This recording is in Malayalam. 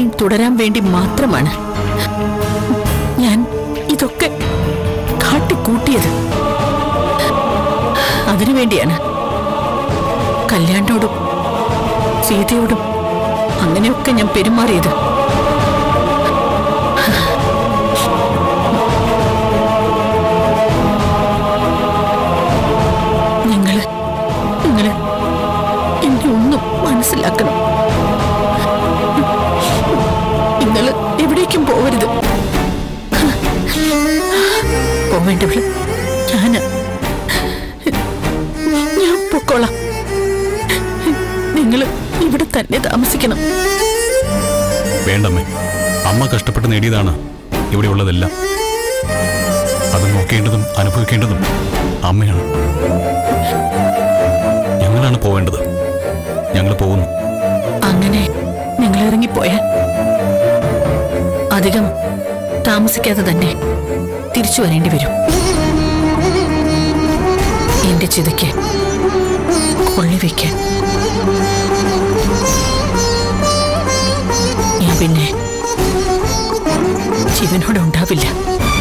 ഇനിയും തുടരാൻ വേണ്ടി മാത്രമാണ് ഞാൻ ഇതൊക്കെ കാട്ടിക്കൂട്ടിയത് അതിനു വേണ്ടിയാണ് കല്യാണിനോടും സീതയോടും അങ്ങനെയൊക്കെ ഞാൻ പെരുമാറിയത് നിങ്ങള് നിങ്ങള് എന്നെ ഒന്നും മനസ്സിലാക്കണം നിങ്ങള് എവിടേക്കും പോവരുത് പോവേണ്ടവള് ഞാന് ഞാൻ പൊക്കോളാം നിങ്ങള് ഇവിടെ തന്നെ താമസിക്കണം വേണ്ടമ്മേ അമ്മ കഷ്ടപ്പെട്ട് നേടിയതാണ് ഇവിടെ ഉള്ളതെല്ലാം അത് നോക്കേണ്ടതും അനുഭവിക്കേണ്ടതും അമ്മയാണ് ഞങ്ങളാണ് പോവേണ്ടത് ഞങ്ങൾ പോകുന്നു അങ്ങനെ നിങ്ങൾ ഇറങ്ങിപ്പോയാൽ അധികം താമസിക്കാതെ തന്നെ തിരിച്ചു വരേണ്ടി വരും എന്റെ ചിതയ്ക്ക് കൊള്ളിവെക്കാൻ ഞാൻ പിന്നെ ജീവനോടെ ഉണ്ടാവില്ല